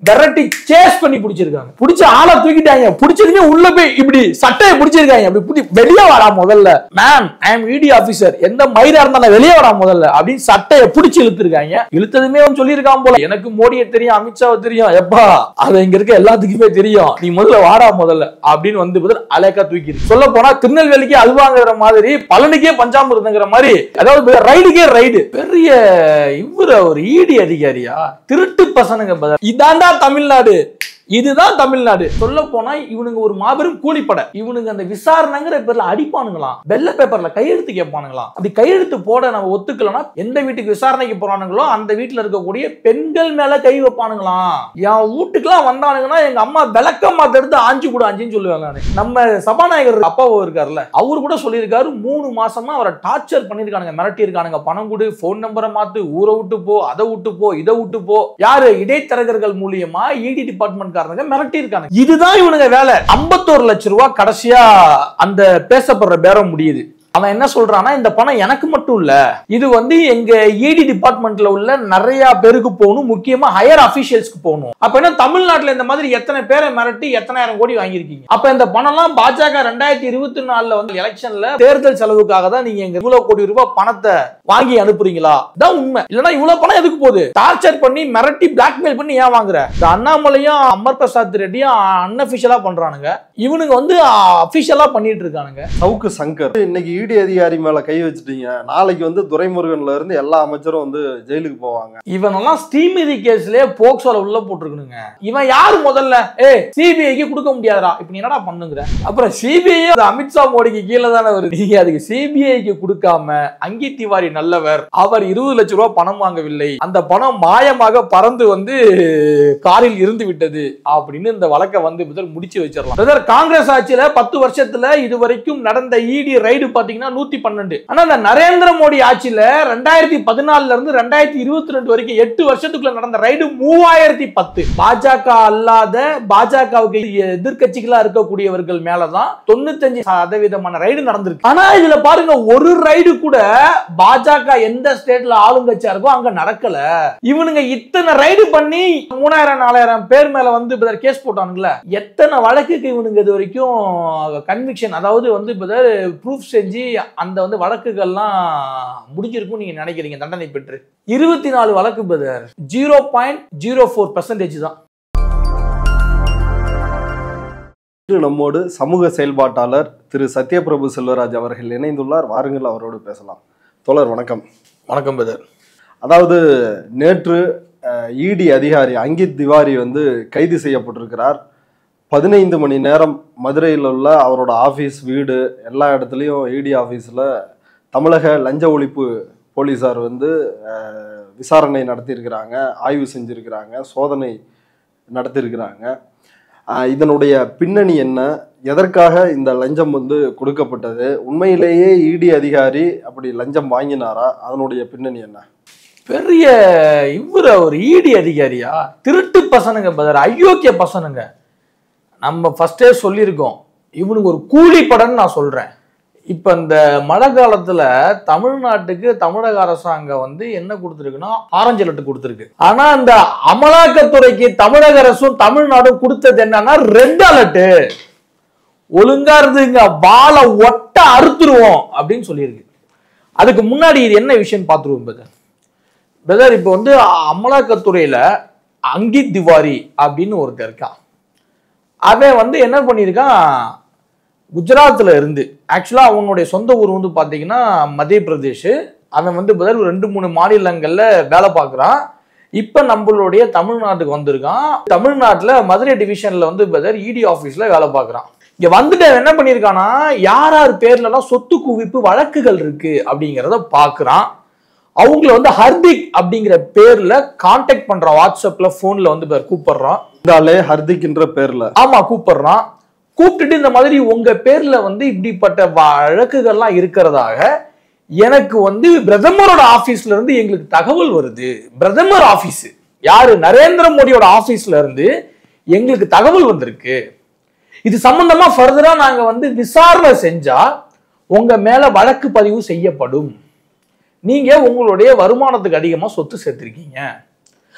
விரட்டி சேஸ் பண்ணி பிடிச்சிருக்காங்க பிடிச்ச ஆளை தூக்கிட்டாங்க பிடிச்சதுமே உள்ள போய் இப்படி சட்டையை பிடிச்சிருக்காங்க அப்படி பிடி வெளியே வரா முதல்ல ma'am I am E D officer எந்த மயிரா இருந்தாலும் வெளியே வரா முதல்ல அப்படின்னு சட்டையை பிடிச்சி இழுத்துருக்காங்க இழுத்ததுமே அவன் சொல்லியிருக்கான் போல எனக்கு மோடியை தெரியும் அமித்ஷாவை தெரியும் எப்பா அது இங்க இருக்க எல்லாத்துக்குமே தெரியும் நீ முதல்ல வாடா முதல்ல அப்படின்னு வந்து பதில் அலேக்கா தூக்கி சொல்ல போனா திருநெல்வேலிக்கு அல்வாங்கிற மாதிரி பழனிக்கே பஞ்சாமிருதங்கிற மாதிரி அதாவது ரைடுக்கே ரைடு பெரிய இவரு ஒரு ஈடி அதிகாரியா திருட்டு பசனுங்க பதில் இதாண்டா தமிழ்நாடு இதுதான் தமிழ்நாடு சொல்ல போனா இவனுங்க ஒரு மாபெரும் கூலிப்படை இவனுங்க அந்த விசாரணைங்கிற பேர்ல அடிப்பானுங்களாம் வெள்ள பேப்பர்ல கையெழுத்து கேட்பானுங்களாம் அப்படி கையெழுத்து போட நம்ம ஒத்துக்கலனா எந்த வீட்டுக்கு விசாரணைக்கு போறானுங்களோ அந்த வீட்டுல இருக்கக்கூடிய பெண்கள் மேல கை வைப்பானுங்களாம் என் வீட்டுக்குலாம் வந்தானுங்கன்னா எங்க அம்மா விளக்க மாத்த எடுத்து ஆஞ்சு கூட ஆஞ்சின்னு சொல்லுவாங்க நானு. நம்ம சபாநாயகர் அப்பாவும் இருக்காருல்ல அவர் கூட சொல்லியிருக்காரு மூணு மாசமா அவரை டார்ச்சர் பண்ணிருக்கானுங்க மிரட்டி இருக்கானுங்க பணம் கொடு போன் நம்பரை மாத்து ஊரை விட்டு போ அதை விட்டு போ இதை விட்டு போ யாரு இடைத்தரகர்கள் மூலியமா இடி டிபார்ட்மெண்ட் காரங்க மிரட்டி இருக்காங்க இதுதான் இவனுங்க வேலை 51 லட்சம் ரூபாய் கடைசியா அந்த பேசப்படுற பேரம் முடியுது அவன் என்ன சொல்றான்னா இந்த பணம் எனக்கு மட்டும் இல்ல இது வந்து எங்க இடி டிபார்ட்மெண்ட்ல உள்ள நிறைய பேருக்கு போகணும் முக்கியமா ஹையர் அபிஷியல்ஸ்க்கு போகணும் அப்ப என்ன தமிழ்நாட்டுல இந்த மாதிரி எத்தனை பேரை மிரட்டி எத்தனாயிரம் கோடி வாங்கியிருக்கீங்க அப்ப இந்த பணம்லாம் பாஜக ரெண்டாயிரத்தி இருபத்தி நாலுல வந்து எலெக்ஷன்ல தேர்தல் செலவுக்காக தான் நீங்க எங்க இவ்வளவு கோடி ரூபாய் பணத்தை வாங்கி அனுப்புறீங்களா இதான் உண்மை இல்லைன்னா இவ்வளவு பணம் எதுக்கு போகுது டார்ச்சர் பண்ணி மிரட்டி பிளாக்மெயில் பண்ணி ஏன் வாங்குற இந்த அண்ணாமலையும் அமர் பிரசாத் ரெட்டியும் அன்அபிஷியலா பண்றானுங்க இவனுங்க வந்து அபிஷியலா பண்ணிட்டு இருக்கானுங்க சவுக்கு சங்கர் இன்னைக்கு இடி அதிகாரி மேல கை வச்சுட்டீங்க நாளைக்கு வந்து துரைமுருகன்ல இருந்து எல்லா அமைச்சரும் வந்து ஜெயிலுக்கு போவாங்க இவனெல்லாம் ஸ்ரீமிதி கேஸ்லயே போக்சோல உள்ள போட்டிருக்கணுங்க இவன் யாரு முதல்ல ஏ சிபிஐக்கு கொடுக்க முடியாதுடா இப்ப நீ என்னடா பண்ணுங்கிற அப்புறம் சிபிஐ அமித்ஷா மோடிக்கு கீழே தானே வருது நீங்க அதுக்கு சிபிஐக்கு கொடுக்காம அங்கி திவாரி நல்லவர் அவர் இருபது லட்சம் ரூபாய் பணம் வாங்கவில்லை அந்த பணம் மாயமாக பறந்து வந்து காரில் இருந்து விட்டது அப்படின்னு இந்த வழக்கை வந்து முதல் முடிச்சு வச்சிடலாம் பிரதர் காங்கிரஸ் ஆட்சியில பத்து வருஷத்துல இது வரைக்கும் நடந்த இடி ரைடு பாத்தீங்கன்னா நூத்தி பன்னெண்டு ஆனா இந்த நரேந்திர மோடி ஆட்சியில ரெண்டாயிரத்தி பதினாலுல இருந்து ரெண்டாயிரத்தி இருபத்தி ரெண்டு வரைக்கும் எட்டு வருஷத்துக்குள்ள நடந்த ரைடு மூவாயிரத்தி பத்து பாஜக அல்லாத பாஜகவுக்கு எதிர்க்கட்சிகளா இருக்கக்கூடியவர்கள் மேலதான் தொண்ணூத்தஞ்சு சதவீதமான ரைடு நடந்திருக்கு ஆனா இதுல பாருங்க ஒரு ரைடு கூட பாஜக எந்த ஸ்டேட்ல ஆளுங்கட்சியா இருக்கோ அங்க நடக்கல இவனுங்க இத்தனை ரைடு பண்ணி மூணாயிரம் நாலாயிரம் பேர் மேல வந்து இப்ப கேஸ் போட்டானுங்களே எத்தனை வழக்குக்கு இவனுங்க இது வரைக்கும் கன்விக்ஷன் அதாவது வந்து இப்ப ப்ரூஃப் செஞ்சு அந்த வந்து வழக்குகள்லாம் முடிஞ்சிருக்கும் நீங்க நினைக்கிறீங்க தண்டனை பெற்று இருபத்தி நாலு வழக்கு பதர் zero point zero four percentage தான் இன்று நம்மோடு சமூக செயல்பாட்டாளர் திரு சத்யபிரபு செல்வராஜ் அவர்கள் இணைந்துள்ளார் வாருங்கள் அவரோடு பேசலாம் தோழர் வணக்கம் வணக்கம் பதர் அதாவது நேற்று இடி அதிகாரி அங்கித் திவாரி வந்து கைது செய்யப்பட்டிருக்கிறார் பதினைந்து மணி நேரம் மதுரையில் உள்ள அவரோட ஆஃபீஸ் வீடு எல்லா இடத்துலையும் இடி ஆஃபீஸில் தமிழக லஞ்ச ஒழிப்பு போலீஸார் வந்து அஹ், விசாரணை நடத்தியிருக்கிறாங்க ஆய்வு செஞ்சுருக்கிறாங்க சோதனை நடத்தியிருக்கிறாங்க அஹ், இதனுடைய பின்னணி என்ன எதற்காக இந்த லஞ்சம் வந்து கொடுக்கப்பட்டது உண்மையிலேயே இடி அதிகாரி அப்படி லஞ்சம் வாங்கினாரா அதனுடைய பின்னணி என்ன பெரிய இவரு ஒரு ஈடி அதிகாரியா திருட்டு பசனுங்க பதர் அயோக்கிய பசனுங்க நம்ம ஃபர்ஸ்டே சொல்லியிருக்கோம் இவனுக்கு ஒரு கூலி படம்னு நான் சொல்றேன் இப்ப இந்த மழை காலத்துல தமிழ்நாட்டுக்கு தமிழக அரசாங்கம் வந்து என்ன கொடுத்துருக்குன்னா ஆரஞ்சு அலர்ட் கொடுத்துருக்கு ஆனா அந்த அமலாக்கத்துறைக்கு தமிழக அரசும் தமிழ்நாடும் கொடுத்தது என்னன்னா ரெட் அலர்ட் ஒழுங்கா இருந்துங்க வாழை ஒட்ட அறுத்துருவோம் அப்படின்னு சொல்லியிருக்கு அதுக்கு முன்னாடி இது என்ன விஷயம் பார்த்துருவோம் பிரதர் பிரதர் இப்போ வந்து அமலாக்கத்துறையில அங்கித் திவாரி அப்படின்னு ஒருத்தர் இருக்கான் அவன் வந்து என்ன பண்ணியிருக்கான் குஜராத்தில் இருந்து ஆக்சுவலாக அவனுடைய சொந்த ஊர் வந்து பார்த்தீங்கன்னா மத்திய பிரதேஷ் அவன் வந்து பதில் ரெண்டு மூணு மாநிலங்களில் வேலை பார்க்குறான் இப்போ நம்மளுடைய தமிழ்நாட்டுக்கு வந்திருக்கான் தமிழ்நாட்டில் மதுரை டிவிஷனில் வந்து பிரதர் இடி ஆஃபீஸில் வேலை பார்க்குறான் இங்கே வந்துட்டு அவன் என்ன பண்ணியிருக்கானா யார் யார் பேர்லலாம் சொத்து குவிப்பு வழக்குகள் இருக்கு அப்படிங்கிறத பார்க்குறான் அவங்கள வந்து ஹர்திக் அப்படிங்கிற பேர்ல கான்டாக்ட் பண்றான் வாட்ஸ்அப்ல போன்ல வந்து பேர் கூப்பிடுறான் இருந்தாலே ஹர்திக்ன்ற பேர்ல ஆமா கூப்பிடுறான் கூப்பிட்டுட்டு இந்த மாதிரி உங்க பேர்ல வந்து இப்படிப்பட்ட வழக்குகள்லாம் இருக்கிறதாக எனக்கு வந்து பிரதமரோட ஆபீஸ்ல இருந்து எங்களுக்கு தகவல் வருது பிரதமர் ஆபீஸ் யாரு நரேந்திர மோடியோட ஆபீஸ்ல இருந்து எங்களுக்கு தகவல் வந்திருக்கு இது சம்பந்தமா ஃபர்தரா நாங்க வந்து விசாரணை செஞ்சா உங்க மேல வழக்கு பதிவு செய்யப்படும் நீங்க உங்களுடைய வருமானத்துக்கு அதிகமா சொத்து சேர்த்திருக்கீங்க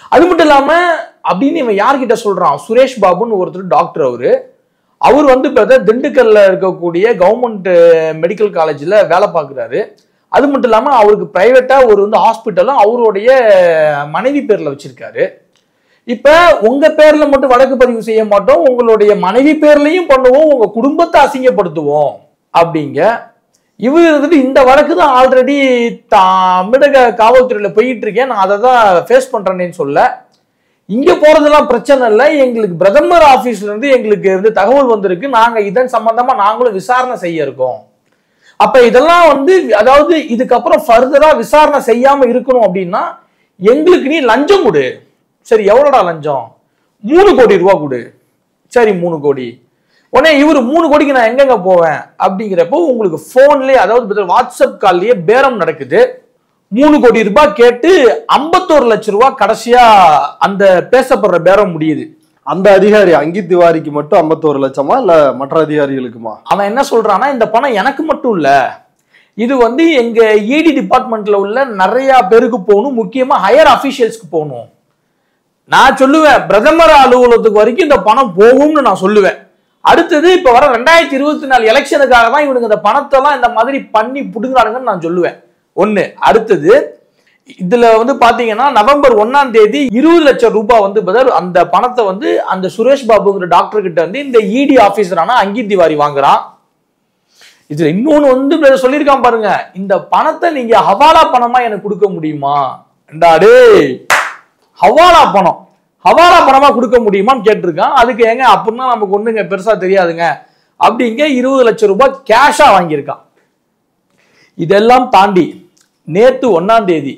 அது மட்டும் இல்லாம அப்படின்னு இவன் யார்கிட்ட சொல்றான் சுரேஷ் பாபுன்னு ஒருத்தர் டாக்டர் அவரு அவர் வந்து இப்போ திண்டுக்கல்ல இருக்கக்கூடிய கவர்மெண்ட் மெடிக்கல் காலேஜில் வேலை பார்க்குறாரு அது மட்டும் இல்லாமல் அவருக்கு ப்ரைவேட்டாக ஒரு வந்து ஹாஸ்பிட்டலும் அவருடைய மனைவி பேரில் வச்சிருக்காரு இப்போ உங்க பேர்ல மட்டும் வழக்கு பதிவு செய்ய மாட்டோம் உங்களுடைய மனைவி பேர்லயும் பண்ணுவோம் உங்க குடும்பத்தை அசிங்கப்படுத்துவோம் அப்படிங்க இவர் இருந்துட்டு இந்த வழக்கு தான் ஆல்ரெடி தமிழக காவல்துறையில போயிட்டு இருக்கேன் நான் அதை தான் ஃபேஸ் பண்றேன்னு சொல்ல இங்க போறதெல்லாம் பிரச்சனை இல்லை எங்களுக்கு பிரதமர் ஆபீஸ்ல இருந்து எங்களுக்கு வந்து தகவல் வந்திருக்கு நாங்க இதன் சம்பந்தமா நாங்களும் விசாரணை செய்ய இருக்கோம் அப்ப இதெல்லாம் வந்து அதாவது இதுக்கப்புறம் ஃபர்தரா விசாரணை செய்யாம இருக்கணும் அப்படின்னா எங்களுக்கு நீ லஞ்சம் கொடு சரி எவ்வளோடா லஞ்சம் மூணு கோடி ரூபா கொடு சரி மூணு கோடி உடனே இவர் மூணு கோடிக்கு நான் எங்கெங்க போவேன் அப்படிங்கிறப்போ உங்களுக்கு ஃபோன்லேயே அதாவது வாட்ஸ்அப் கால்லயே பேரம் நடக்குது மூணு கோடி ரூபாய் கேட்டு ஐம்பத்தோரு லட்ச ரூபாய் கடைசியா அந்த பேசப்படுற பேரம் முடியுது அந்த அதிகாரி அங்கித் திவாரிக்கு மட்டும் ஐம்பத்தோரு லட்சமா இல்ல மற்ற அதிகாரிகளுக்குமா அவன் என்ன சொல்றான்னா இந்த பணம் எனக்கு மட்டும் இல்ல இது வந்து எங்க இடி டிபார்ட்மெண்ட்ல உள்ள நிறைய பேருக்கு போகணும் முக்கியமா ஹையர் அபிஷியல்ஸ்க்கு போகணும் நான் சொல்லுவேன் பிரதமர் அலுவலகத்துக்கு வரைக்கும் இந்த பணம் போகும்னு நான் சொல்லுவேன் அடுத்தது இப்ப வர ரெண்டாயிரத்தி இருபத்தி நாலு எலெக்ஷனுக்காக தான் இவனுங்க இந்த பணத்தை எல்லாம் இந்த மாதிரி பண்ணி புடுங்குறானுங்கன்னு நான் சொல்லுவேன் ஒண்ணு அடுத்தது இதுல வந்து பாத்தீங்கன்னா நவம்பர் ஒன்னாம் தேதி இருபது லட்சம் ரூபாய் வந்து பதில் அந்த பணத்தை வந்து அந்த சுரேஷ் பாபுங்கிற டாக்டர் கிட்ட வந்து இந்த இடி ஆபீசரான அங்கித் திவாரி வாங்குறான் இதுல இன்னொன்னு வந்து brother சொல்லியிருக்கான் பாருங்க இந்த பணத்தை நீங்க ஹவாலா பணமா எனக்கு கொடுக்க முடியுமா ஏண்டா டேய் ஹவாலா பணம் ஹவாலா பணமா கொடுக்க முடியுமான்னு கேட்டிருக்கான் அதுக்கு ஏங்க அப்படின்னா நமக்கு ஒண்ணுங்க பெருசா தெரியாதுங்க அப்படிங்க இருபது லட்சம் ரூபாய் கேஷா வாங்கியிருக்கான் இதெல்லாம் தாண்டி நேத்து ஒன்னாம் தேதி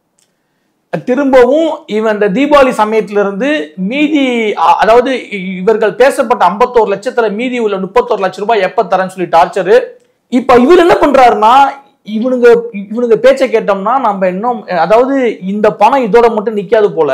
திரும்பவும் இவன் இந்த தீபாவளி சமயத்துல இருந்து மீதி அ- அதாவது இ- இவர்கள் பேசப்பட்ட ஐம்பத்தோரு லட்சத்துல மீதி உள்ள முப்பத்தோரு லட்சம் ரூபாய் எப்ப தரேன்னு சொல்லி டார்ச்சரு இப்ப இவர் என்ன பண்றாருன்னா இவனுங்க இவனுங்க பேச்சை கேட்டோம்னா நம்ம இன்னும் அதாவது இந்த பணம் இதோட மட்டும் நிக்காது போல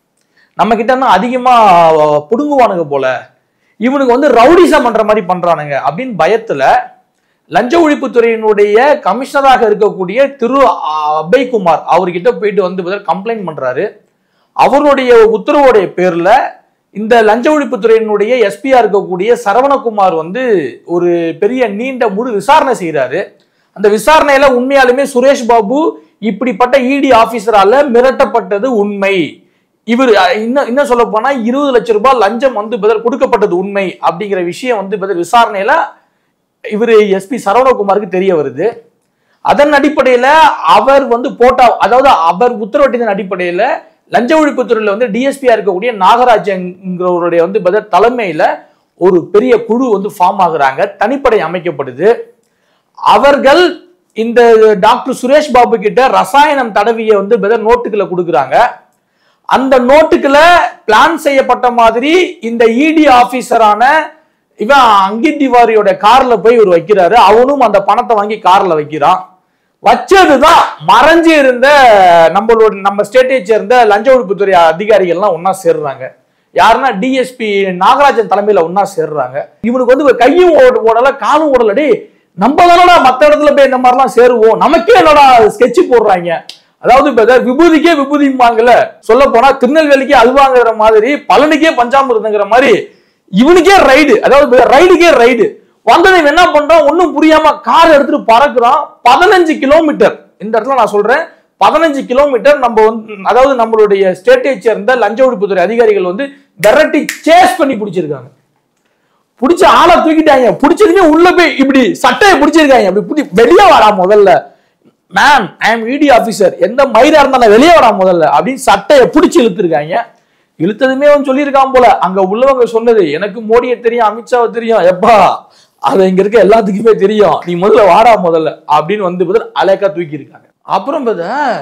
நம்ம கிட்ட இன்னும் அதிகமா அஹ், புடுங்குவானுங்க போல இவனுக்கு வந்து ரவுடிசம் பண்ற மாதிரி பண்றானுங்க அப்படின்னு பயத்துல லஞ்ச ஒழிப்புத்துறையினுடைய கமிஷனராக இருக்கக்கூடிய திரு அ- அபய்குமார் அவர்கிட்ட போயிட்டு வந்து கம்ப்ளைண்ட் பண்றாரு அவருடைய உத்தரவுடைய பேர்ல இந்த லஞ்ச ஒழிப்புத்துறையினுடைய எஸ்பியா இருக்கக்கூடிய சரவணகுமார் வந்து ஒரு பெரிய நீண்ட முழு விசாரணை செய்றாரு அந்த விசாரணையில உண்மையாலுமே சுரேஷ் பாபு இப்படிப்பட்ட இடி ஆபீசரால மிரட்டப்பட்டது உண்மை இவர் அஹ், இன்னும் இன்னும் சொல்ல போனா இருபது லட்சம் ரூபாய் லஞ்சம் வந்து பதில் கொடுக்கப்பட்டது உண்மை அப்படிங்கிற விஷயம் வந்து பதில் விசாரணையில இவர் எஸ்பி சரவணகுமாருக்கு தெரிய வருது அதன் அடிப்படையில அவர் வந்து போட்டா அதாவது அவர் உத்தரவிட்டதன் அடிப்படையில லஞ்ச ஒழிப்புத்துறையில வந்து டிஎஸ்பியா இருக்கக்கூடிய நாகராஜங்கிறவருடைய வந்து பதில் தலைமையில ஒரு பெரிய குழு வந்து ஃபார்ம் ஆகுறாங்க தனிப்படை அமைக்கப்படுது அவர்கள் இந்த டாக்டர் சுரேஷ் பாபு கிட்ட ரசாயனம் தடவிய வந்து பதில் நோட்டுகளை கொடுக்குறாங்க அந்த நோட்டுக்குள்ள பிளான் செய்யப்பட்ட மாதிரி இந்த இடி ஆபீசரான இவன் அங்கித் திவாரியோட கார்ல போய் இவர் வைக்கிறாரு அவனும் அந்த பணத்தை வாங்கி கார்ல வைக்கிறான் வச்சதுதான் மறைஞ்சு இருந்த நம்மளோட நம்ம ஸ்டேட்டை சேர்ந்த லஞ்ச ஒழிப்புத்துறை அதிகாரிகள்லாம் ஒண்ணா சேர்றாங்க யாருன்னா டிஎஸ்பி நாகராஜன் தலைமையில ஒண்ணா சேர்றாங்க இவனுக்கு வந்து கையும் ஓட- ஓடல காலும் ஓடல டேய் நம்ம தானடா மத்த இடத்துல போய் இந்த மாதிரிலாம் சேருவோம் நமக்கே என்னடா ஸ்கெட்ச் போடுறாங்க அதாவது இப்ப ஏதாவது விபூதிக்கே விபூதிம்பாங்கல்ல சொல்ல போனா திருநெல்வேலிக்கே அல்வாங்கிற மாதிரி பழனிக்கே பஞ்சாமிருதங்கிற மாதிரி இவனுக்கே ரைடு அதாவது ரைடுக்கே ரைடு வந்தவன் இவன் என்ன பண்றான் ஒண்ணும் புரியாம கார் எடுத்துட்டு பறக்குறான் பதினஞ்சு கிலோமீட்டர் இந்த இடத்துல நான் சொல்றேன் பதினஞ்சு கிலோமீட்டர் நம்ம வந்து அதாவது நம்மளுடைய ஸ்டேட்டை சேர்ந்த லஞ்ச ஒழிப்புத்துறை அதிகாரிகள் வந்து விரட்டி சேஸ் பண்ணி பிடிச்சிருக்காங்க பிடிச்ச ஆளை தூக்கிட்டாங்க பிடிச்சதுமே உள்ள போய் இப்படி சட்டையை பிடிச்சிருக்காங்க அப்படி பிடி வெளியே வாடா முதல்ல ma'am I am E D officer எந்த மயிரா இருந்தாலும் வெளியே வாடா முதல்ல அப்படின்னு சட்டையை பிடிச்சி இழுத்துருக்காங்க இழுத்ததுமே அவன் சொல்லியிருக்கான் போல அங்க உள்ளவங்க சொன்னது எனக்கு மோடியை தெரியும் அமித்ஷாவை தெரியும் எப்பா அது இங்க இருக்க எல்லாத்துக்குமே தெரியும் நீ முதல்ல வாடா முதல்ல அப்படின்னு வந்து பதில் அலேக்கா தூக்கி இருக்காங்க அப்புறம் பதர்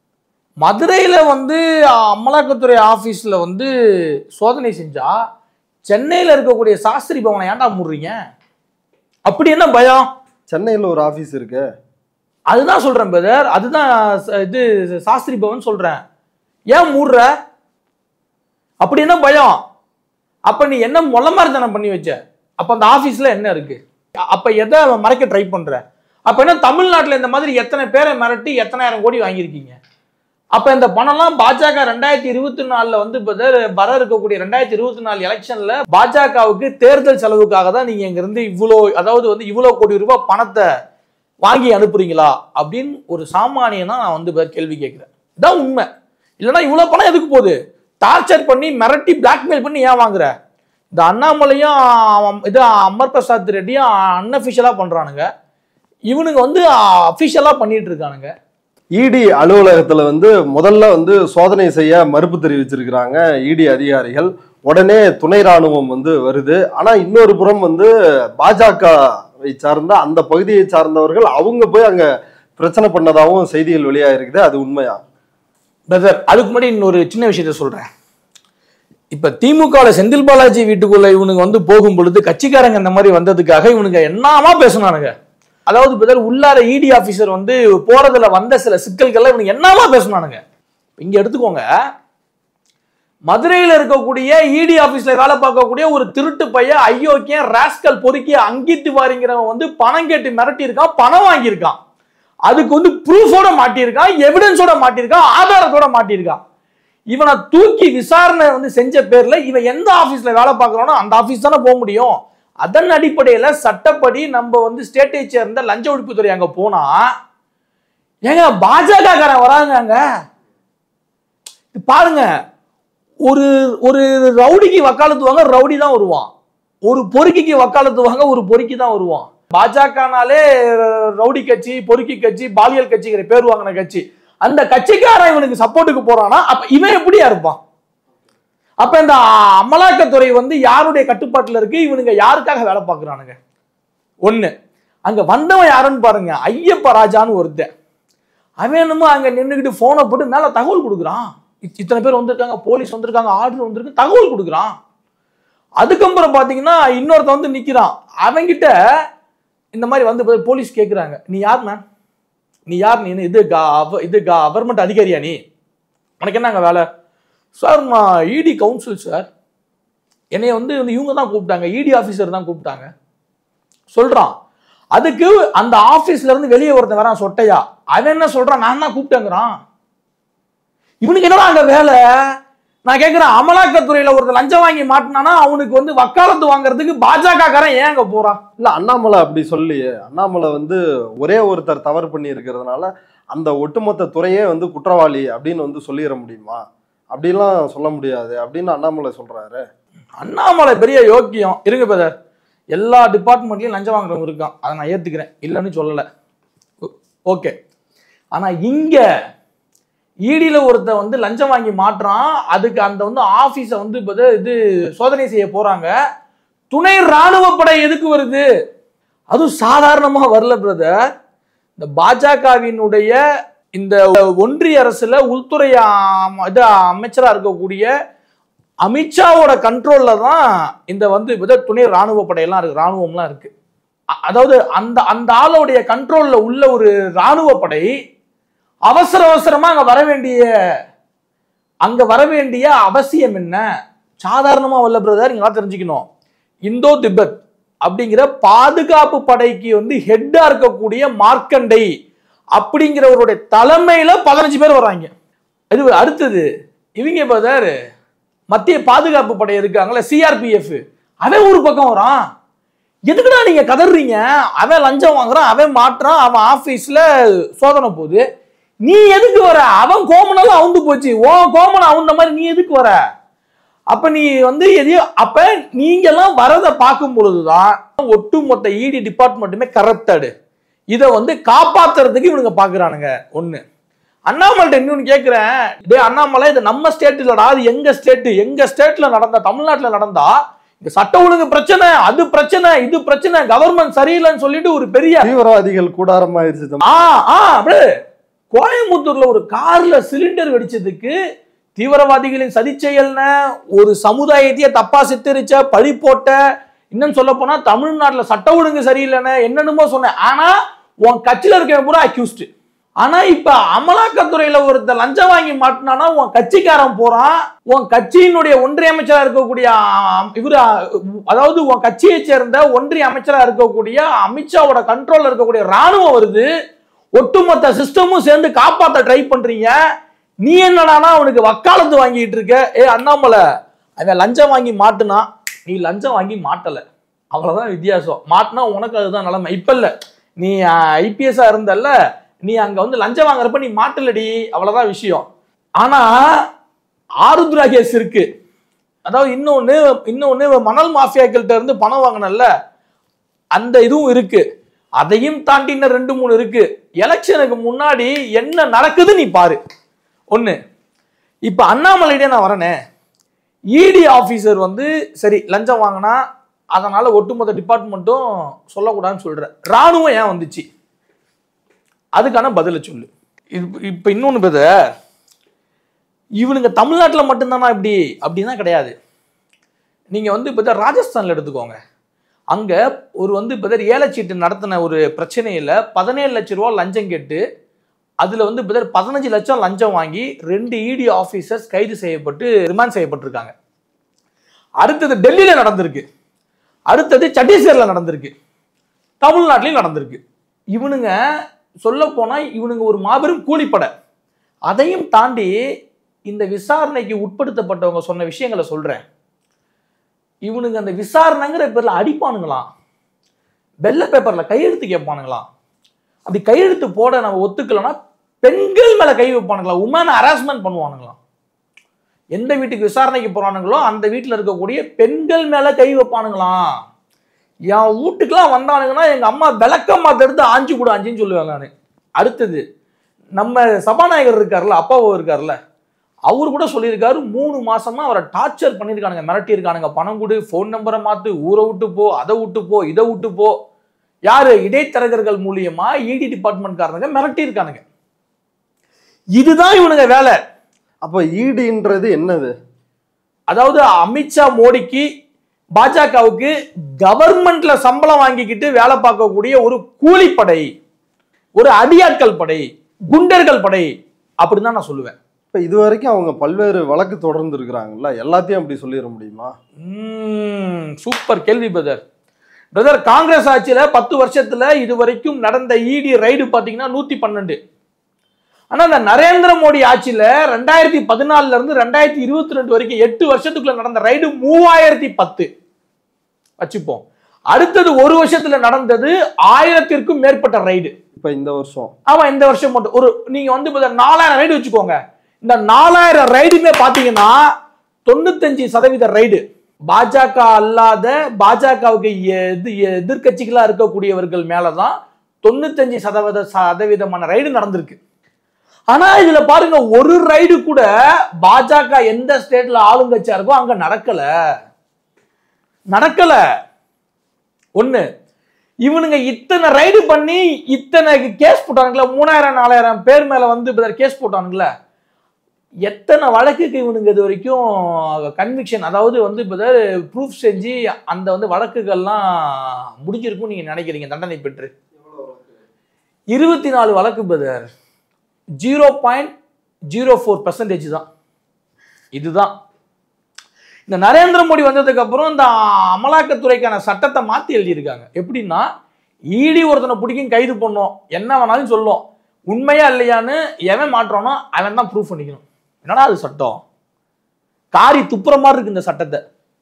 மதுரையில வந்து அமலாக்கத்துறை ஆபீஸ்ல வந்து சோதனை செஞ்சா சென்னையில இருக்கக்கூடிய சாஸ்திரி பவனை ஏன்டா மூடுறீங்க அப்படி என்ன பயம் சென்னையில ஒரு ஆபீஸ் இருக்கு அதுதான் சொல்றேன் பிரதர் அதுதான் ச- இது சாஸ்திரி பவன் சொல்றேன் ஏன் மூடுற அப்படி என்ன பயம் அப்ப நீ என்ன மொல்ல மாதிரி தானே பண்ணி வச்ச அப்ப அந்த ஆபீஸ்ல என்ன இருக்கு அப்ப எதை மறைக்க ட்ரை பண்ற அப்ப என்ன தமிழ்நாட்டுல இந்த மாதிரி எத்தனை பேரை மிரட்டி எத்தனாயிரம் கோடி வாங்கியிருக்கீங்க அப்ப இந்த பணம்லாம் பாஜக ரெண்டாயிரத்தி இருபத்தி நாலுல வந்து இப்ப இது வர இருக்கக்கூடிய ரெண்டாயிரத்தி இருபத்தி நாலு எலெக்ஷன்ல பாஜகவுக்கு தேர்தல் செலவுக்காக தான் நீங்க இங்க இருந்து இவ்வளோ அதாவது வந்து இவ்வளோ கோடி ரூபாய் பணத்தை வாங்கி அனுப்புறீங்களா அப்படின்னு ஒரு சாமானியனா நான் வந்து இப்ப கேள்வி கேட்கிறேன் இதான் உண்மை இல்லைன்னா இவ்வளோ பணம் எதுக்கு போகுது டார்ச்சர் பண்ணி மிரட்டி பிளாக்மெயில் பண்ணி ஏன் வாங்குற இந்த அண்ணாமலையும் அவன் இது அமர் பிரசாத் ரெட்டியும் அன்அஃபிஷியலாக பண்றானுங்க இவனுங்க வந்து அஃபிஷியலாக பண்ணிட்டு இருக்கானுங்க இடி அலுவலகத்துல வந்து முதல்ல வந்து சோதனை செய்ய மறுப்பு தெரிவிச்சிருக்கிறாங்க இடி அதிகாரிகள் உடனே துணை ராணுவம் வந்து வருது ஆனா இன்னொரு புறம் வந்து பாஜகவை சார்ந்த அந்த பகுதியை சார்ந்தவர்கள் அவங்க போய் அங்க பிரச்சனை பண்ணதாகவும் செய்திகள் வெளியாயிருக்குது அது உண்மையா பிரதர் அதுக்கு முன்னாடி இன்னொரு சின்ன விஷயத்த சொல்றேன் இப்ப திமுகல செந்தில் பாலாஜி வீட்டுக்குள்ள இவனுங்க வந்து போகும் பொழுது கட்சிக்காரங்க இந்த மாதிரி வந்ததுக்காக இவனுங்க என்னமா பேசுனானுங்க அதாவது பிரதர் உள்ளார இடி ஆபீசர் வந்து போறதுல வந்த சில சிக்கல்கள்ல இவனுங்க என்னமா பேசுனானுங்க இங்க எடுத்துக்கோங்க மதுரையில இருக்கக்கூடிய இடி ஆபீஸ்ல வேலை பார்க்கக்கூடிய ஒரு திருட்டு பையன் ஐயோக்கியன் ராஸ்கல் பொறுக்கி அங்கிட்டு வாரிங்கிறவன் வந்து பணம் கேட்டு மிரட்டி இருக்கான் பணம் வாங்கியிருக்கான் அதுக்கு வந்து ப்ரூஃபோட மாட்டியிருக்கான் எவிடன்ஸோட மாட்டியிருக்கான் ஆதாரத்தோட மாட்டியிருக்கான் இவனை தூக்கி விசாரணை வந்து செஞ்ச பேர்ல இவன் எந்த ஆபீஸ்ல வேலை பார்க்கறானோ அந்த ஆபீஸ் தானே போக முடியும் அதன் அடிப்படையில சட்டப்படி நம்ம வந்து ஸ்டேட்டை சேர்ந்த லஞ்ச ஒழிப்புத்துறை அங்க போனா ஏங்க பாஜக காரன் வராங்க அங்க இது பாருங்க ஒரு ஒரு ரவுடிக்கு வக்காலத்து வாங்க ரவுடி தான் வருவான் ஒரு பொறுக்கிக்கு வக்காலத்து வாங்க ஒரு பொறுக்கி தான் வருவான் பாஜகனாலே ரவுடி கட்சி பொறுக்கி கட்சி பாலியல் கட்சிங்கிற பேர் வாங்கின கட்சி அந்த கட்சிக்காரன் இவனுக்கு சப்போர்ட்டுக்கு போறானா அப்ப இவன் எப்படியா இருப்பான் அப்ப இந்த அமலாக்கத்துறை வந்து யாருடைய கட்டுப்பாட்டுல இருக்கு இவனுங்க யாருக்காக வேலை பார்க்கறானுங்க ஒண்ணு அங்க வந்தவன் யாருன்னு பாருங்க ஐயப்ப ராஜான்னு ஒருத்தன் அவன் என்னமோ அங்க நின்றுக்கிட்டு போனை போட்டு மேல தகவல் கொடுக்குறான் இத்- இத்தனை பேர் வந்திருக்காங்க போலீஸ் வந்திருக்காங்க ஆர்டர் வந்திருக்கு தகவல் கொடுக்குறான் அதுக்கப்புறம் பாத்தீங்கன்னா இன்னொருத்தன் வந்து நிக்கிறான் அவன்கிட்ட இந்த மாதிரி வந்து போ- போலீஸ் கேக்குறாங்க நீ யார் மேம் நீ யார் நீ இது கவ- இது கவர்மெண்ட் அதிகாரியா நீ உனக்கு என்னங்க வேலை சார் நான் இடி கவுன்சில் சார் என்னைய வந்து வந்து இவங்க தான் கூப்பிட்டாங்க இடி ஆஃபீஸர் தான் கூப்பிட்டாங்க சொல்றான் அதுக்கு அந்த ஆபீஸ்ல இருந்து வெளியே ஒருத்தன் வரான் சொட்டையா அவன் என்ன சொல்றான் நான் தான் கூப்பிட்டேங்கிறான் இவனுக்கு என்னடா அங்க வேலை நான் கேட்கிறேன் அமலாக்கத்துறையில ஒருத்தர் லஞ்சம் வாங்கி மாட்டினானா அவனுக்கு வந்து வக்காலத்து வாங்குறதுக்கு பாஜக காரன் ஏன் அங்க போறான் இல்ல அண்ணாமலை அப்படி சொல்லியே அண்ணாமலை வந்து ஒரே ஒருத்தர் தவறு பண்ணி இருக்கிறதுனால அந்த ஒட்டுமொத்த துறையே வந்து குற்றவாளி அப்படின்னு வந்து சொல்லிட முடியுமா அப்படிலாம் சொல்ல முடியாது அப்படின்னு அண்ணாமலை சொல்றாரு அண்ணாமலை பெரிய யோக்கியம் இருங்க பிரதர் எல்லா டிபார்ட்மெண்ட்லயும் லஞ்சம் வாங்குறவங்க இருக்கான் அதை நான் ஏத்துக்கிறேன் இல்லைன்னு சொல்லலை ஓகே ஆனா இங்க ஈடியில ஒருத்தன் வந்து லஞ்சம் வாங்கி மாட்டுறான் அதுக்கு அந்த வந்து ஆபீஸை வந்து இப்ப இது- இது சோதனை செய்ய போறாங்க துணை ராணுவ படை எதுக்கு வருது அதுவும் சாதாரணமா வரல பிரதர் இந்த பாஜகவினுடைய இந்த ஒன்றிய அரசுல உள்துறை ஆம்- இது அமைச்சரா இருக்கக்கூடிய அமித்ஷாவோட கண்ட்ரோல்ல தான் இந்த வந்து இப்ப துணை ராணுவ படையெல்லாம் இருக்கு ராணுவம்லாம் இருக்கு அ- அதாவது அந்த அந்த ஆளுடைய கண்ட்ரோல்ல உள்ள ஒரு ராணுவ படை அவசர அவசரமா அங்க வர வேண்டிய அங்க வர வேண்டிய அவசியம் என்ன சாதாரணமா வரல பிரதர் நீங்க தெரிஞ்சுக்கணும் இந்தோ திபெத் அப்படிங்கிற பாதுகாப்பு படைக்கு வந்து ஹெட்டா இருக்கக்கூடிய மார்க்கண்டை அப்படிங்கிறவருடைய தலைமையில பதினஞ்சு பேர் வர்றாங்க இது அடுத்தது இவங்க பிரதர் மத்திய பாதுகாப்பு படை இருக்காங்கல்ல சிஆர்பிஎஃப் அவன் ஒரு பக்கம் வரான் எதுக்குடா நீங்க கதறீங்க அவன் லஞ்சம் வாங்குறான் அவன் மாட்டுறான் அவன் ஆபீஸ்ல சோதனை போகுது நீ எதுக்கு வர அவன் கோமனெல்லாம் அவுந்து போச்சு ஓ கோமனை அவுந்த மாதிரி நீ எதுக்கு வர அப்ப நீ வந்து எதையோ அப்ப நீங்க எல்லாம் வரத பார்க்கும் பொழுதுதான் ஒட்டுமொத்த இடி டிபார்ட்மெண்ட்டுமே கரப்டடு இதை வந்து காப்பாத்துறதுக்கு இவனுங்க பாக்குறானுங்க ஒண்ணு அண்ணாமலை இன்னொன்னு கேக்குறேன் டேய் அண்ணாமலை இது நம்ம ஸ்டேட் இல்லடா அது எங்க ஸ்டேட் எங்க ஸ்டேட்ல நடந்தா தமிழ்நாட்டுல நடந்தா இந்த சட்ட ஒழுங்கு பிரச்சனை அது பிரச்சனை இது பிரச்சனை கவர்மெண்ட் சரியில்லைன்னு சொல்லிட்டு ஒரு பெரிய தீவிரவாதிகள் கூடாரமாயிருச்சு தம்பி. ஆ ஆ அப்படியே கோயம்புத்தூர்ல ஒரு கார்ல சிலிண்டர் வெடிச்சதுக்கு தீவிரவாதிகளின் சதி செயல்னு ஒரு சமுதாயத்தையே தப்பா சித்தரிச்ச பழி போட்ட இன்னும் சொல்ல போனா தமிழ்நாட்டுல சட்ட ஒழுங்கு சரியில்லைன்னு என்னென்னமோ சொன்னேன் ஆனா உன் கட்சியில இருக்கவன் பூரா அக்யூஸ்ட் ஆனா இப்ப அமலாக்கத்துறையில ஒருத்தர் லஞ்சம் வாங்கி மாட்டினானா உன் கட்சிக்காரன் போறான் உன் கட்சியினுடைய ஒன்றிய அமைச்சரா இருக்கக்கூடிய ஆம், இவரு ஆ, அதாவது உன் கட்சியை சேர்ந்த ஒன்றிய அமைச்சரா இருக்கக்கூடிய அமித்ஷாவோட கண்ட்ரோல்ல இருக்கக்கூடிய ராணுவம் வருது ஒட்டுமொத்த சிஸ்டமும் சேர்ந்து காப்பாத்த ட்ரை பண்றீங்க நீ என்னடானா அவனுக்கு வக்காலத்து வாங்கிட்டு இருக்க ஏ அண்ணாமலை அவன் லஞ்சம் வாங்கி மாட்டுனா நீ லஞ்சம் வாங்கி மாட்டல அவ்வளவுதான் வித்தியாசம் மாட்டினா உனக்கு அதுதான் நிலைமை இப்ப இல்ல நீ ஐபிஎஸ்ஆ இருந்தல்ல நீ அங்க வந்து லஞ்சம் வாங்குறப்ப நீ மாட்டலடி அவ்வளவுதான் விஷயம் ஆனா ஆருத்ரா கேஸ் இருக்கு அதாவது இன்னொன்னு இன்னொன்னு மணல் மாஃபியாக்கள்கிட்ட இருந்து பணம் வாங்கினல்ல அந்த இதுவும் இருக்கு அதையும் தாண்டி இன்னும் ரெண்டு மூணு இருக்கு எலெக்ஷனுக்கு முன்னாடி என்ன நடக்குது நீ பாரு ஒண்ணு இப்ப அண்ணாமலையிட்டே நான் வரனே இடி ஆபீசர் வந்து சரி லஞ்சம் வாங்கினா அதனால ஒட்டுமொத்த டிபார்ட்மெண்ட்டும் சொல்லக்கூடாதுன்னு சொல்ற ராணுவம் ஏன் வந்துச்சு அதுக்கான பதிலை சொல்லு இது இப்ப இன்னொன்னு பத இவனுங்க தமிழ்நாட்டில் மட்டும்தானா இப்படி அப்படின்னா கிடையாது நீங்க வந்து இப்போ ராஜஸ்தான்ல எடுத்துக்கோங்க அங்க ஒரு வந்து இப்போ ஏலச்சீட்டு நடத்தின ஒரு பிரச்சனையில பதினேழு லட்ச ரூபா லஞ்சம் கேட்டு அதுல வந்து இப்போ பதினஞ்சு லட்சம் லஞ்சம் வாங்கி ரெண்டு இடி ஆபீசர்ஸ் கைது செய்யப்பட்டு ரிமாண்ட் செய்யப்பட்டிருக்காங்க அடுத்தது டெல்லியில நடந்திருக்கு அடுத்தது சத்தீஸ்கர்ல நடந்திருக்கு தமிழ்நாட்டிலையும் நடந்திருக்கு இவனுங்க சொல்ல போனா இவனுங்க ஒரு மாபெரும் கூலிப்படை அதையும் தாண்டி இந்த விசாரணைக்கு உட்படுத்தப்பட்டவங்க சொன்ன விஷயங்களை சொல்றேன் இவனுங்க அந்த விசாரணைங்கிற பேர்ல அடிப்பானுங்களாம் வெள்ளை பேப்பர்ல கையெழுத்து கேட்பானுங்களாம் அப்படி கையெழுத்து போட நம்ம ஒத்துக்கலைன்னா பெண்கள் மேல கை வைப்பானுங்களாம் உமன் ஹராஸ்மெண்ட் பண்ணுவானுங்களாம் எந்த வீட்டுக்கு விசாரணைக்கு போறானுங்களோ அந்த வீட்டில் இருக்கக்கூடிய பெண்கள் மேல கை வைப்பானுங்களாம் என் வீட்டுக்கெல்லாம் வந்தானுங்கன்னா எங்க அம்மா விளக்கம் எடுத்து ஆஞ்சு கூட ஆஞ்சின்னு சொல்லுவேன் நான் அடுத்தது நம்ம சபாநாயகர் இருக்கார்ல அப்பாவோ இருக்கார்ல அவர் கூட சொல்லியிருக்காரு மூணு மாசமா அவரை டார்ச்சர் பண்ணியிருக்கானுங்க மிரட்டி இருக்கானுங்க பணம் கொடு ஃபோன் நம்பரை மாத்து ஊரை விட்டு போ அதை விட்டு போ இதை விட்டு போ யாரு இடைத்தரகர்கள் மூலியமா இடி டிபார்ட்மெண்ட்காரனுங்க மிரட்டி இருக்கானுங்க இதுதான் இவனுங்க வேலை அப்ப ஈடுன்றது என்னது அதாவது அமித்ஷா மோடிக்கு பாஜகவுக்கு கவர்மெண்ட்ல சம்பளம் வாங்கிக்கிட்டு வேலை பார்க்கக்கூடிய ஒரு கூலிப்படை ஒரு அடியாட்கள் படை குண்டர்கள் படை அப்படின்னு தான் நான் சொல்லுவேன் இப்ப இது வரைக்கும் அவங்க பல்வேறு வழக்கு தொடர்ந்து இருக்கிறாங்கல்ல எல்லாத்தையும் அப்படி சொல்லிட முடியுமா ம், சூப்பர் கேள்வி பிரதர் பிரதர் காங்கிரஸ் ஆட்சியில பத்து வருஷத்துல இது வரைக்கும் நடந்த இடி ரைடு பாத்தீங்கன்னா நூத்தி பன்னெண்டு ஆனா இந்த நரேந்திர மோடி ஆட்சியில ரெண்டாயிரத்தி பதினாலுல இருந்து ரெண்டாயிரத்தி இருபத்தி ரெண்டு வரைக்கும் எட்டு வருஷத்துக்குள்ள நடந்த ரைடு மூவாயிரத்தி பத்து வச்சுப்போம் அடுத்தது ஒரு வருஷத்துல நடந்தது ஆயிரத்திற்கும் மேற்பட்ட ரைடு இப்ப இந்த வருஷம் ஆமா இந்த வருஷம் மட்டும் ஒரு நீங்க வந்து இப்ப இந்த நாலாயிரம் ரைடு வச்சுக்கோங்க இந்த நாலாயிரம் ரைடுமே பாத்தீங்கன்னா தொண்ணூத்தஞ்சு சதவீத ரைடு பாஜக அல்லாத பாஜகவுக்கு எது எதிர்கட்சிகளா இருக்கக்கூடியவர்கள் மேலதான் தொண்ணூத்தஞ்சு சதவீத சதவீதமான ரைடு நடந்திருக்கு ஆனா இதுல பாருங்க ஒரு ரைடு கூட பாஜக எந்த ஸ்டேட்ல ஆளுங்கட்சியா இருக்கோ அங்க நடக்கல நடக்கல ஒண்ணு இவனுங்க இத்தனை ரைடு பண்ணி இத்தனை கேஸ் போட்டானுங்களா மூணாயிரம் நாலாயிரம் பேர் மேல வந்து கேஸ் போட்டானுங்களே எத்தனை வழக்குக்கு இவனுங்க இது வரைக்கும் கன்விக்ஷன் அதாவது வந்து இப்போ ப்ரூஃப் செஞ்சு அந்த வந்து வழக்குகள்லாம் முடிஞ்சிருக்கும் நீங்க நினைக்கிறீங்க தண்டனை பெற்று இருபத்தி நாலு வழக்கு பதர் zero point zero four percentage தான் இதுதான் இந்த நரேந்திர மோடி வந்ததுக்கு அப்புறம் இந்த அமலாக்கத்துறைக்கான சட்டத்தை மாத்தி எழுதியிருக்காங்க எப்படின்னா ஈடி ஒருத்தனை பிடிக்கும் கைது பண்ணோம் என்ன வேணாலும் சொல்லும் உண்மையா இல்லையான்னு எவன் மாட்டுறானோ அவன் தான் ப்ரூஃப் பண்ணிக்கணும் என்னடா அது சட்டம் காரி துப்புற மாதிரி இருக்கு இந்த சட்டத்தை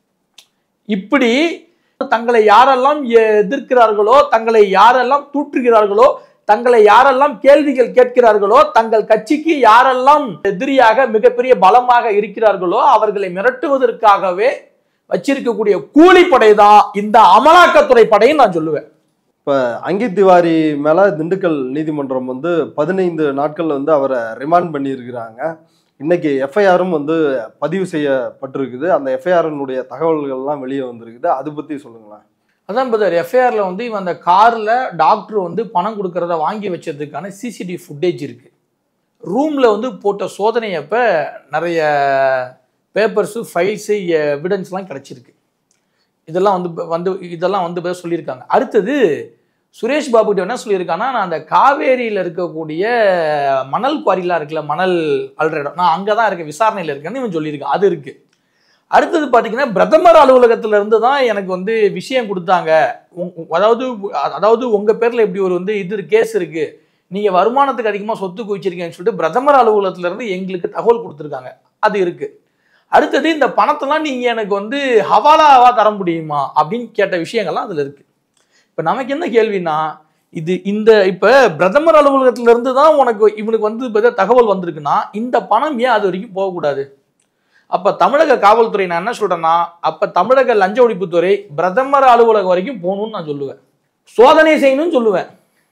இப்படி தங்களை யாரெல்லாம் எதிர்க்கிறார்களோ தங்களை யாரெல்லாம் தூற்றுகிறார்களோ தங்களை யாரெல்லாம் கேள்விகள் கேட்கிறார்களோ தங்கள் கட்சிக்கு யாரெல்லாம் எதிரியாக மிகப்பெரிய பலமாக இருக்கிறார்களோ அவர்களை மிரட்டுவதற்காகவே வச்சிருக்கக்கூடிய கூலிப்படை தான் இந்த அமலாக்கத்துறை படையும் நான் சொல்லுவேன் இப்ப அங்கித் திவாரி மேல திண்டுக்கல் நீதிமன்றம் வந்து பதினைந்து நாட்கள் வந்து அவரை ரிமாண்ட் பண்ணியிருக்கிறாங்க இன்னைக்கு எஃப்ஐஆரும் வந்து பதிவு செய்யப்பட்டிருக்குது அந்த எஃப்ஐஆரினுடைய தகவல்கள்லாம் வெளியே வந்திருக்குது அது பத்தி சொல்லுங்களேன் அதான் பதர் எஃப்ஐஆர்ல வந்து இவன் அந்த கார்ல டாக்டர் வந்து பணம் கொடுக்கறத வாங்கி வச்சதுக்கான சிசிடிவி ஃபுட்டேஜ் இருக்கு ரூம்ல வந்து போட்ட சோதனை அப்ப நிறைய பேப்பர்ஸு ஃபைல்ஸு எவிடன்ஸ்லாம் கிடைச்சிருக்கு இதெல்லாம் வந்து வந்து இதெல்லாம் வந்து இப்ப சொல்லியிருக்காங்க அடுத்தது சுரேஷ் பாபு கிட்ட என்ன சொல்லியிருக்கான்னா நான் அந்த காவேரியில் இருக்கக்கூடிய மணல் குவாரிலாம் இருக்குல்ல மணல் அல்ற இடம் நான் அங்கே தான் இருக்கேன் விசாரணையில் இருக்கேன்னு இவன் சொல்லியிருக்கான் அது இருக்கு அடுத்தது பார்த்தீங்கன்னா பிரதமர் அலுவலகத்துல இருந்து தான் எனக்கு வந்து விஷயம் கொடுத்தாங்க உங்- உ- அதாவது அதாவது உங்க பேர்ல இப்படி ஒரு வந்து இது கேஸ் இருக்கு நீங்க வருமானத்துக்கு அதிகமா சொத்து குவிச்சிருக்கீங்கன்னு சொல்லிட்டு பிரதமர் அலுவலகத்துல இருந்து எங்களுக்கு தகவல் கொடுத்துருக்காங்க அது இருக்கு அடுத்தது இந்த பணத்தெல்லாம் நீங்க எனக்கு வந்து ஹவாலாவா தர முடியுமா அப்படின்னு கேட்ட விஷயங்கள்லாம் அதுல இருக்கு இப்ப நமக்கு என்ன கேள்வினா இது இந்த இப்ப பிரதமர் அலுவலகத்துல இருந்து தான் உனக்கு இவனுக்கு வந்து இப்ப தகவல் வந்திருக்குன்னா இந்த பணம் ஏன் அது வரைக்கும் போகக்கூடாது அப்ப தமிழக காவல்துறை நான் என்ன சொல்றேன்னா அப்ப தமிழக லஞ்ச ஒழிப்புத்துறை பிரதமர் அலுவலகம் வரைக்கும் போகணும்னு நான் சொல்லுவேன் சோதனை செய்யணும்னு சொல்லுவேன்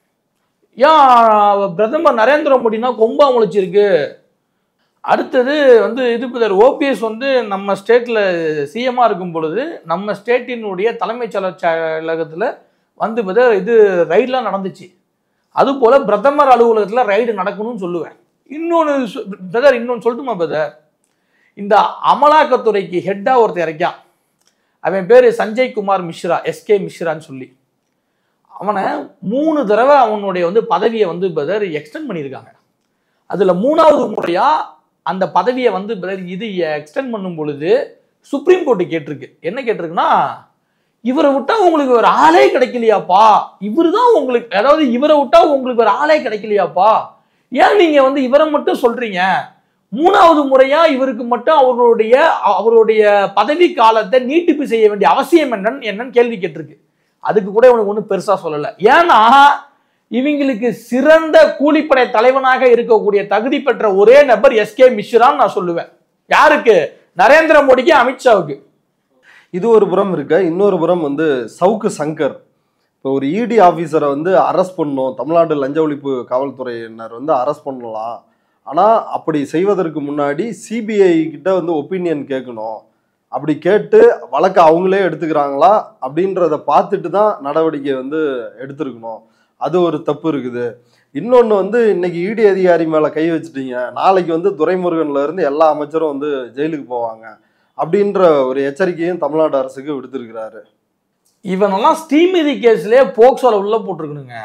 ஏன் பிரதமர் நரேந்திர மோடினா கொம்பா முளைச்சிருக்கு அடுத்தது வந்து இது பிரதர் ஓபிஎஸ் வந்து நம்ம ஸ்டேட்டில் சிஎம்மாக இருக்கும் பொழுது நம்ம ஸ்டேட்டினுடைய தலைமைச் செயலர் செயலகத்தில் வந்து பிரதர் இது ரைடெலாம் நடந்துச்சு அதுபோல் பிரதமர் அலுவலகத்தில் ரைடு நடக்கணும்னு சொல்லுவேன் இன்னொன்று பிரதர் இன்னொன்று சொல்லட்டுமா பிரதர் இந்த அமலாக்கத்துறைக்கு ஹெட்டாக ஒருத்தன் இறக்கான் அவன் பேர் சஞ்சய் குமார் மிஸ்ரா எஸ்கே மிஸ்ரான்னு சொல்லி அவனை மூணு தடவை அவனுடைய வந்து பதவியை வந்து பிரதர் எக்ஸ்டெண்ட் பண்ணியிருக்காங்க அதில் மூணாவது முறையாக அந்த பதவியை வந்து பிரதர் இது எக்ஸ்டெண்ட் பண்ணும் பொழுது சுப்ரீம் கோர்ட்டு கேட்டிருக்கு என்ன கேட்டிருக்குன்னா இவரை விட்டா உங்களுக்கு ஒரு ஆளே கிடைக்கலையாப்பா இவர் தான் உங்களுக்கு அதாவது இவரை விட்டா உங்களுக்கு ஒரு ஆளே கிடைக்கலையாப்பா ஏன் நீங்க வந்து இவரை மட்டும் சொல்றீங்க மூணாவது முறையா இவருக்கு மட்டும் அவருடைய அவருடைய பதவி காலத்தை நீட்டிப்பு செய்ய வேண்டிய அவசியம் என்னன்னு என்னன்னு கேள்வி கேட்டிருக்கு அதுக்கு கூட இவனுக்கு ஒன்றும் பெருசா சொல்லலை ஏன்னா இவங்களுக்கு சிறந்த கூலிப்படை தலைவனாக இருக்கக்கூடிய தகுதி பெற்ற ஒரே நபர் எஸ்கே மிஸ்ரான்னு நான் சொல்லுவேன் யாருக்கு நரேந்திர மோடிக்கு அமித்ஷாவுக்கு இது ஒரு புறம் இருக்க இன்னொரு புறம் வந்து சவுக்கு சங்கர் இப்போ ஒரு இடி ஆஃபீஸரை வந்து அரெஸ்ட் பண்ணணும் தமிழ்நாடு லஞ்ச ஒழிப்பு காவல்துறையினர் வந்து அரெஸ்ட் பண்ணலாம் ஆனால் அப்படி செய்வதற்கு முன்னாடி சிபிஐ கிட்ட வந்து ஒப்பீனியன் கேட்கணும் அப்படி கேட்டு வழக்கை அவங்களே எடுத்துக்கிறாங்களா அப்படின்றத பார்த்துட்டு தான் நடவடிக்கை வந்து எடுத்திருக்கணும் அது ஒரு தப்பு இருக்குது இன்னொன்று வந்து இன்னைக்கு இடி அதிகாரி மேலே கை வச்சுட்டீங்க நாளைக்கு வந்து துரைமுருகன்ல இருந்து எல்லா அமைச்சரும் வந்து ஜெயிலுக்கு போவாங்க அப்படின்ற ஒரு எச்சரிக்கையும் தமிழ்நாடு அரசுக்கு விடுத்திருக்கிறாரு இவனெல்லாம் ஸ்ரீமதி கேஸ்லயே போக்சோல உள்ள போட்டிருக்கணுங்க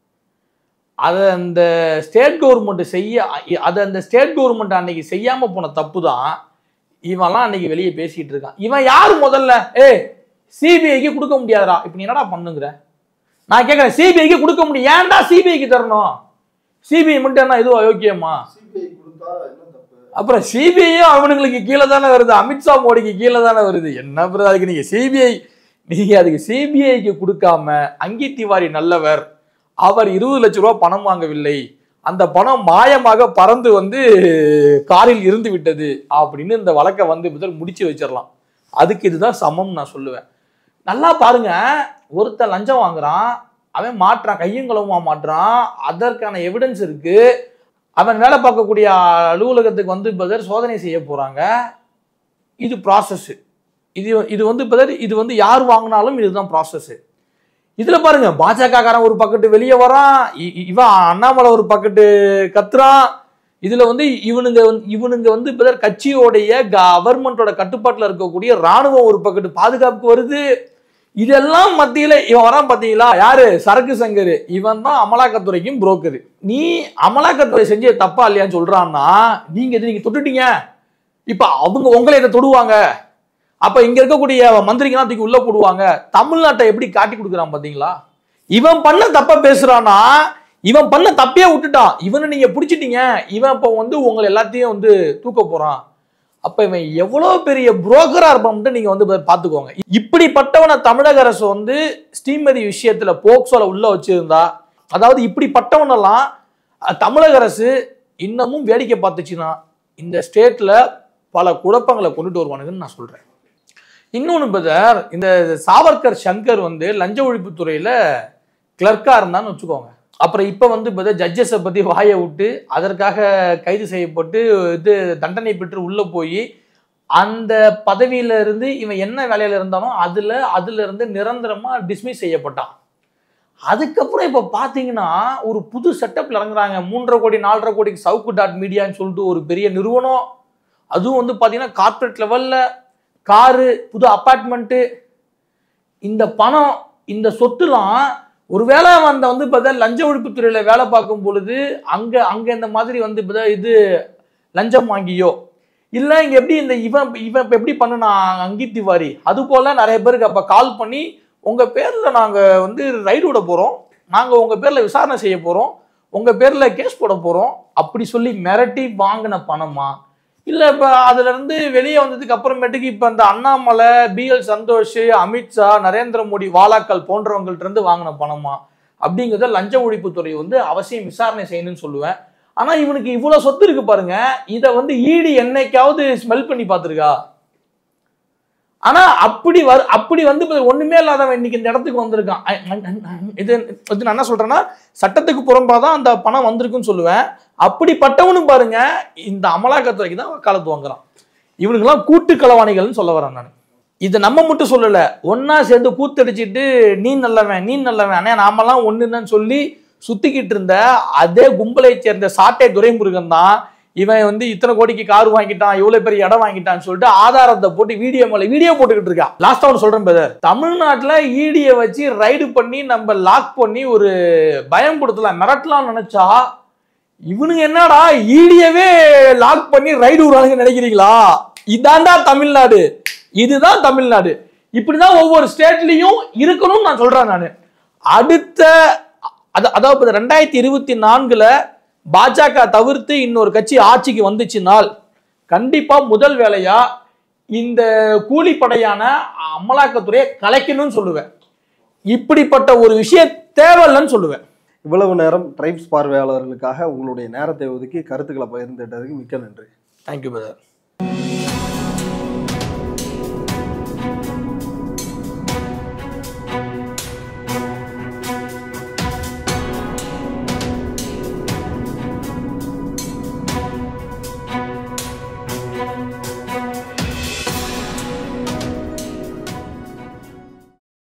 அதை அந்த ஸ்டேட் கவர்மெண்ட் செய்ய அதை அந்த ஸ்டேட் கவர்மெண்ட் அன்னைக்கு செய்யாம போன தப்பு தான் இவன்லாம் அன்னைக்கு வெளியே பேசிட்டு இருக்கான் இவன் யார் முதல்ல ஏ சிபிஐக்கு கொடுக்க முடியாதுடா இப்போ நீ என்னடா பண்ணுங்கிற நான் கேட்குறேன் சிபிஐக்கு கொடுக்க முடியும் ஏன்டா சிபிஐக்கு தரணும் சிபிஐ மட்டும் என்ன இதுவா யோக்கியமா அப்புறம் சிபிஐயும் அவனுங்களுக்கு கீழே தானே வருது அமித்ஷா மோடிக்கு கீழே தானே வருது என்ன பிறகு அதுக்கு நீங்க சிபிஐ நீங்க அதுக்கு சிபிஐக்கு கொடுக்காம அங்கி திவாரி நல்லவர் அவர் இருபது லட்ச ரூபா பணம் வாங்கவில்லை அந்த பணம் மாயமாக பறந்து வந்து காரில் இருந்து விட்டது அப்படின்னு இந்த வழக்கை வந்து முதல் முடிச்சு வச்சிடலாம் அதுக்கு இதுதான் சமம் நான் சொல்லுவேன் நல்லா பாருங்க ஒருத்தன் லஞ்சம் வாங்குறான் அவன் மாட்டுறான் கையும் களவுமா மாட்டுறான் அதற்கான எவிடன்ஸ் இருக்கு அவன் வேலை பார்க்கக்கூடிய அலுவலகத்துக்கு வந்து பதர் சோதனை செய்ய போறாங்க இது ப்ராசஸ் இது இது வந்து பதர் இது வந்து யார் வாங்கினாலும் இதுதான் ப்ராசஸ் இதுல பாருங்க பாஜக காரன் ஒரு பக்கெட்டு வெளியே வரான் இ- இ- இவன் அண்ணாமலை ஒரு பக்கெட்டு கத்துறான் இதுல வந்து இவனுங்க வந்து- இவனுங்க வந்து இப்பதான் கட்சியோடைய கவர்மெண்டோட கட்டுப்பாட்டுல இருக்கக்கூடிய ராணுவம் ஒரு பக்கெட்டு பாதுகாப்புக்கு வருது இதெல்லாம் மத்தியில இவன் வரான் பாத்தீங்களா யாரு சரக்கு சங்கர் இவன் தான் அமலாக்கத்துறைக்கும் புரோக்கர் நீ அமலாக்கத்துறை செஞ்ச தப்பா இல்லையான்னு சொல்றான்னா நீங்க இது நீங்க தொட்டுட்டீங்க இப்ப அவங்க உங்களை இதை தொடுவாங்க அப்ப இங்க இருக்கக்கூடிய மந்திரிங்கெல்லாம் தூக்கி உள்ள போடுவாங்க தமிழ்நாட்டை எப்படி காட்டி கொடுக்குறான் பாத்தீங்களா இவன் பண்ண தப்பா பேசுறானா இவன் பண்ண தப்பே விட்டுட்டான் இவனை நீங்க பிடிச்சிட்டீங்க இவன் இப்ப வந்து உங்களை எல்லாத்தையும் வந்து தூக்க போறான் அப்ப இவன் எவ்வளவு பெரிய புரோக்கரா இருப்பான்ட்டு நீங்க வந்து பா- பாத்துக்கோங்க இப்படிப்பட்டவனை தமிழக அரசு வந்து ஸ்ரீமதி விஷயத்துல போக்சோல உள்ள வச்சிருந்தா அதாவது இப்படிப்பட்டவனெல்லாம் அஹ், தமிழக அரசு இன்னமும் வேடிக்கை பார்த்துச்சுன்னா இந்த ஸ்டேட்ல பல குழப்பங்களை கொண்டுட்டு வருவானுங்கன்னு நான் சொல்றேன் இன்னொன்று பிரதர் இந்த சாவர்கர் சங்கர் வந்து லஞ்ச ஒழிப்புத்துறையில கிளர்க்கா இருந்தான்னு வச்சுக்கோங்க அப்புறம் இப்போ வந்து இப்போ ஜட்ஜஸை பற்றி வாயை விட்டு அதற்காக கைது செய்யப்பட்டு இது தண்டனை பெற்று உள்ளே போய் அந்த பதவியில இருந்து இவன் என்ன வேலையில இருந்தானோ அதுல அதுல இருந்து நிரந்தரமா டிஸ்மிஸ் செய்யப்பட்டான் அதுக்கப்புறம் இப்போ பார்த்தீங்கன்னா ஒரு புது செட்டப்ல இறங்குறாங்க மூன்றரை கோடி நாலரை கோடிக்கு சவுக்கு டாட் மீடியான்னு சொல்லிட்டு ஒரு பெரிய நிறுவனம் அதுவும் வந்து பார்த்தீங்கன்னா கார்ப்பரேட் லெவல்ல காரு புது அப்பார்ட்மெண்ட்டு இந்த பணம் இந்த சொத்துலாம் ஒருவேளை அந்த வந்து பார்த்தா லஞ்ச ஒழிப்புத்துறையில வேலை பார்க்கும் பொழுது அங்க அங்க இந்த மாதிரி வந்து இப்போ இது லஞ்சம் வாங்கியோ இல்ல இங்க எப்படி இந்த இவன் இவன் இப்ப எப்படி பண்ணுனா அங்கி திவாரி அது போல நிறைய பேருக்கு அப்ப கால் பண்ணி உங்க பேர்ல நாங்க வந்து ரைடு விட போறோம் நாங்க உங்க பேர்ல விசாரணை செய்ய போறோம் உங்க பேர்ல கேஸ் போட போறோம் அப்படி சொல்லி மிரட்டி வாங்கின பணமா இல்ல இப்ப அதுல இருந்து வெளியே வந்ததுக்கு அப்புறமேட்டுக்கு இப்ப இந்த அண்ணாமலை பிஎல் சந்தோஷ் அமித்ஷா நரேந்திர மோடி வாலாக்கள் போன்றவங்கள்ட்ட இருந்து வாங்கின பணமா அப்படிங்கிறத லஞ்ச ஒழிப்புத்துறை வந்து அவசியம் விசாரணை செய்யணும்னு சொல்லுவேன் ஆனா இவனுக்கு இவ்வளவு சொத்து இருக்கு பாருங்க இதை வந்து ஈடி என்னைக்காவது ஸ்மெல் பண்ணி பார்த்திருக்கா ஆனா அப்படி வ அப்படி வந்து இப்ப ஒண்ணுமே இல்லாதவன் இன்னைக்கு இந்த இடத்துக்கு வந்திருக்கான் அ- அ- அ- இது இது நான் என்ன சொல்றேன்னா சட்டத்துக்கு புறம்பாதான் அந்த பணம் வந்திருக்குன்னு சொல்லுவேன் அப்படிப்பட்டவனும் பாருங்க இந்த அமலாக்கத்துறைக்கு தான் வக்காலத்து வாங்குறான் இவனுக்கெல்லாம் கூட்டு களவாணிகள்னு சொல்ல வரேன் நான் இதை நம்ம மட்டும் சொல்லல ஒண்ணா சேர்ந்து கூத்தடிச்சிட்டு நீ நல்லவன் நீ நல்லவன் அண்ணே நாமெல்லாம் ஒண்ணுன்னு சொல்லி சுத்திக்கிட்டு இருந்த அதே கும்பலை சேர்ந்த சாட்டை துரைமுருகன் தான் இவன் வந்து இத்தனை கோடிக்கு கார் வாங்கிட்டான் இவ்வளவு பெரிய இடம் வாங்கிட்டான்னு சொல்லிட்டு ஆதாரத்தை போட்டு வீடியோ மேல வீடியோ போட்டுக்கிட்டு இருக்கான் லாஸ்டா ஒன்று சொல்றேன் பிரதர் தமிழ்நாட்டுல ஈடியை வச்சு ரைடு பண்ணி நம்ம லாக் பண்ணி ஒரு பயம் கொடுத்தலாம் மிரட்டலாம் நினைச்சா இவனுங்க என்னடா ஈடியவே லாக் பண்ணி ரைடு விடுறாங்க நினைக்கிறீங்களா இதான்டா தமிழ்நாடு இதுதான் தமிழ்நாடு இப்படிதான் ஒவ்வொரு ஸ்டேட்லயும் இருக்கணும்னு நான் சொல்றேன் நான் அடுத்த அத- அதாவது ரெண்டாயிரத்தி இருபத்தி நான்குல பாஜக தவிர்த்து இன்னொரு கட்சி ஆட்சிக்கு வந்துச்சுனால் கண்டிப்பா முதல் வேலையா இந்த கூலிப்படையான அமலாக்கத்துறையை கலைக்கணும்னு சொல்லுவேன் இப்படிப்பட்ட ஒரு விஷயம் தேவையில்லைன்னு சொல்லுவேன் இவ்வளவு நேரம் ட்ரைப்ஸ் பார்வையாளர்களுக்காக உங்களுடைய நேரத்தை ஒதுக்கி கருத்துக்களை பகிர்ந்துட்டதுக்கு மிக்க நன்றி தேங்க்யூ பிரதர்